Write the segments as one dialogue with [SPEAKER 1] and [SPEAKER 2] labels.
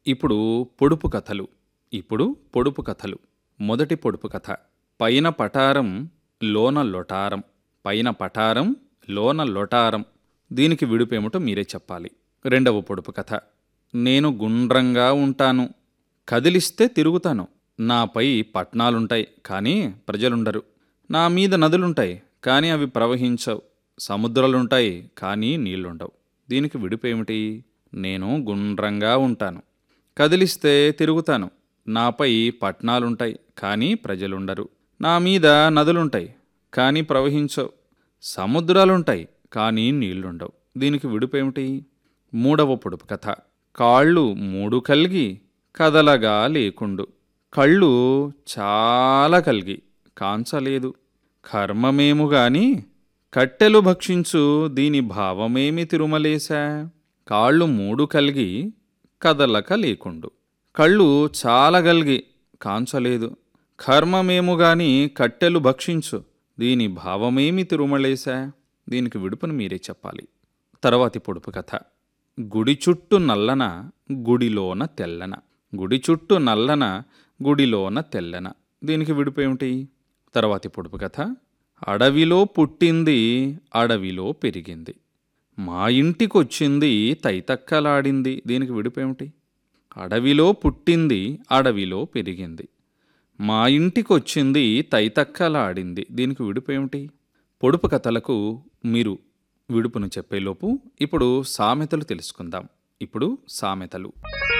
[SPEAKER 1] ఇప్పుడు పొడుపు కథలు ఇప్పుడు పొడుపు కథలు మొదటి పొడుపు కథ పైన పటారం లోన లొటారం పైన పటారం లోన లొటారం దీనికి విడుపేమిటో మీరే చెప్పాలి రెండవ పొడుపు కథ నేను గుండ్రంగా ఉంటాను కదిలిస్తే తిరుగుతాను నాపై పట్నాలుంటాయి కానీ ప్రజలుండరు నా మీద నదులుంటాయి కానీ అవి ప్రవహించవు సముద్రాలుంటాయి కానీ నీళ్లుండవు దీనికి విడుపేమిటి నేను గుండ్రంగా ఉంటాను కదిలిస్తే తిరుగుతాను నాపై పట్నాలుంటాయి కానీ ప్రజలుండరు నా మీద నదులుంటాయి కానీ ప్రవహించవు సముద్రాలుంటాయి కానీ నీళ్లుండవు దీనికి విడుపేమిటి మూడవ పొడుపు కథ కాళ్ళు మూడు కలిగి కదలగా లేకుండు కళ్ళు చాలా కలిగి కాంచలేదు కర్మమేము గాని కట్టెలు భక్షించు దీని భావమేమి తిరుమలేశా కాళ్ళు మూడు కలిగి కదలక లేకుండు కళ్ళు చాలా గలిగి కాంచలేదు కర్మమేము గాని కట్టెలు భక్షించు దీని భావమేమి తిరుమలేశా దీనికి విడుపును మీరే చెప్పాలి తర్వాతి పొడుపు కథ గుడి చుట్టూ నల్లన గుడిలోన తెల్లన గుడి చుట్టూ నల్లన గుడిలోన తెల్లన దీనికి విడుపేమిటి తర్వాతి పొడుపు కథ అడవిలో పుట్టింది అడవిలో పెరిగింది మా ఇంటికొచ్చింది తైతక్కలాడింది దీనికి విడుపేమిటి అడవిలో పుట్టింది అడవిలో పెరిగింది మా ఇంటికొచ్చింది తైతక్కలాడింది దీనికి విడుపేమిటి పొడుపు కథలకు మీరు విడుపును చెప్పేలోపు ఇప్పుడు సామెతలు తెలుసుకుందాం ఇప్పుడు సామెతలు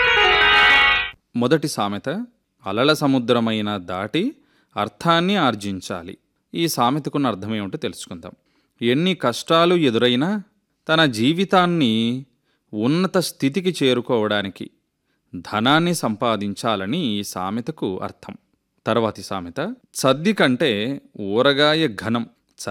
[SPEAKER 1] మొదటి సామెత అలల సముద్రమైన దాటి అర్థాన్ని ఆర్జించాలి ఈ సామెతకున్న అర్థం ఏమిటో తెలుసుకుందాం ఎన్ని కష్టాలు ఎదురైనా తన జీవితాన్ని ఉన్నత స్థితికి చేరుకోవడానికి ధనాన్ని సంపాదించాలని ఈ సామెతకు అర్థం తర్వాతి సామెత సద్ది కంటే ఊరగాయ ఘనం